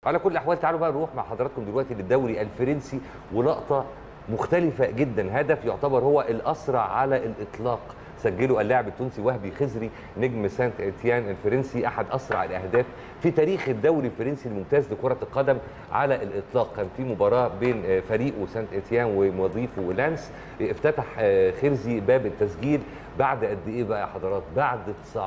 على كل الاحوال تعالوا بقى نروح مع حضراتكم دلوقتي للدوري الفرنسي ولقطه مختلفه جدا هدف يعتبر هو الاسرع على الاطلاق سجله اللاعب التونسي وهبي خزري نجم سانت اتيان الفرنسي احد اسرع الاهداف في تاريخ الدوري الفرنسي الممتاز لكره القدم على الاطلاق كان في مباراه بين فريقه سانت اتيان ومضيفه لانس افتتح خرزي باب التسجيل بعد قد ايه بقى يا حضرات بعد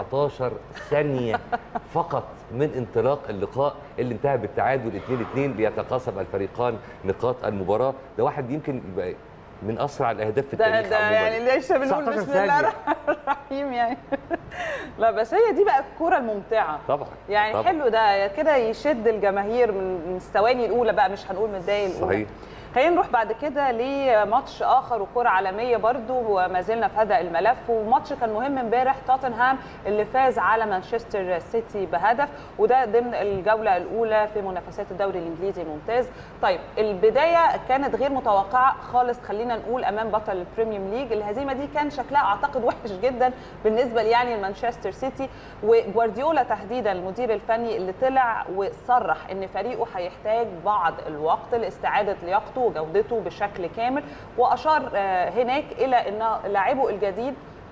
19 ثانيه فقط من انطلاق اللقاء اللي انتهى بالتعادل 2-2 بيتقاسم الفريقان نقاط المباراه ده واحد يمكن يبقى من اسرع الاهداف في ده التاريخ ده عموما يعني ليش بنقول 19 بسم ثانية. الله الرحمن الرحيم يعني لا بس هي دي بقى الكوره الممتعه طبعا يعني طبعا. حلو ده كده يشد الجماهير من من الثواني الاولى بقى مش هنقول من الدقايق الاولى صحيح. خلينا نروح بعد كده لماتش اخر وكره عالميه برضو وما زلنا في هذا الملف وماتش كان مهم امبارح توتنهام اللي فاز على مانشستر سيتي بهدف وده ضمن الجوله الاولى في منافسات الدوري الانجليزي الممتاز طيب البدايه كانت غير متوقعه خالص خلينا نقول امام بطل البريميوم ليج الهزيمه دي كان شكلها اعتقد وحش جدا بالنسبه لي يعني لمانشستر سيتي وجوارديولا تحديدا المدير الفني اللي طلع وصرح ان فريقه هيحتاج بعض الوقت لاستعاده لياقته وجودته بشكل كامل واشار آه، هناك الى ان لاعبه الجديد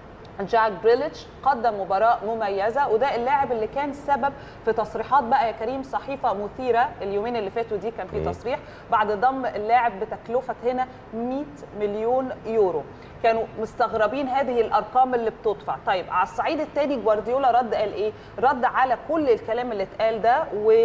جاك بريليتش قدم مباراة مميزة وده اللاعب اللي كان سبب في تصريحات بقى يا كريم صحيفة مثيرة اليومين اللي فاتوا دي كان في مم. تصريح بعد ضم اللاعب بتكلفة هنا 100 مليون يورو كانوا مستغربين هذه الارقام اللي بتدفع طيب على الصعيد الثاني جوارديولا رد قال ايه رد على كل الكلام اللي اتقال ده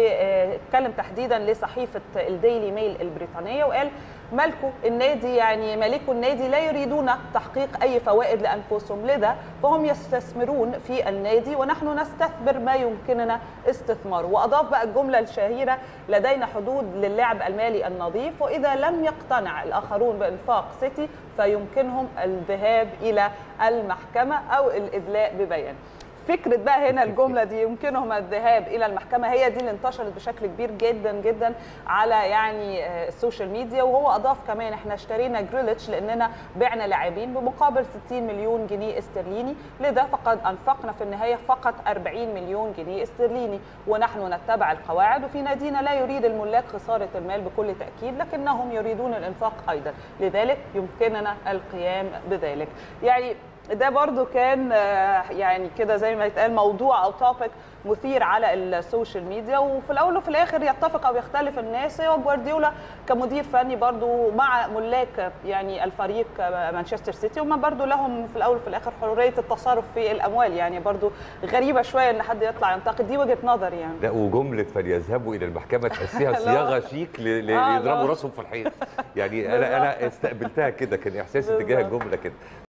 واتكلم تحديدا لصحيفه الديلي ميل البريطانيه وقال مالكو النادي يعني مالكو النادي لا يريدون تحقيق اي فوائد لانفسهم لذا فهم يستثمرون في النادي ونحن نستثمر ما يمكننا استثماره واضاف بقى الجمله الشهيره لدينا حدود للعب المالي النظيف واذا لم يقتنع الاخرون بانفاق سيتي فيمكنهم الذهاب الى المحكمه او الادلاء ببيان فكره بقى هنا الجمله دي يمكنهم الذهاب الى المحكمه هي دي اللي انتشرت بشكل كبير جدا جدا على يعني آه، السوشيال ميديا وهو اضاف كمان احنا اشترينا جريليتش لاننا بعنا لاعبين بمقابل 60 مليون جنيه استرليني لذا فقد انفقنا في النهايه فقط 40 مليون جنيه استرليني ونحن نتبع القواعد وفي نادينا لا يريد الملاك خساره المال بكل تاكيد لكنهم يريدون الانفاق ايضا لذلك يمكننا القيام بذلك يعني ده برضو كان آه، يعني كده زي ما يتقال موضوع او توبيك مثير على السوشيال ميديا وفي الاول وفي الاخر يتفق او يختلف الناس هو جوارديولا كمدير فني برضو مع ملاك يعني الفريق آه، مانشستر سيتي هم برضو لهم في الاول وفي الاخر حريه التصرف في الاموال يعني برضو غريبه شويه ان حد يطلع ينتقد دي وجهه نظر يعني لا وجمله فليذهبوا الى المحكمه تحسيها لا. صياغه شيك ل- ل- آه، ليضربوا لا. راسهم في الحيط يعني انا انا استقبلتها كده كان احساسي تجاه بالظبط. الجمله كده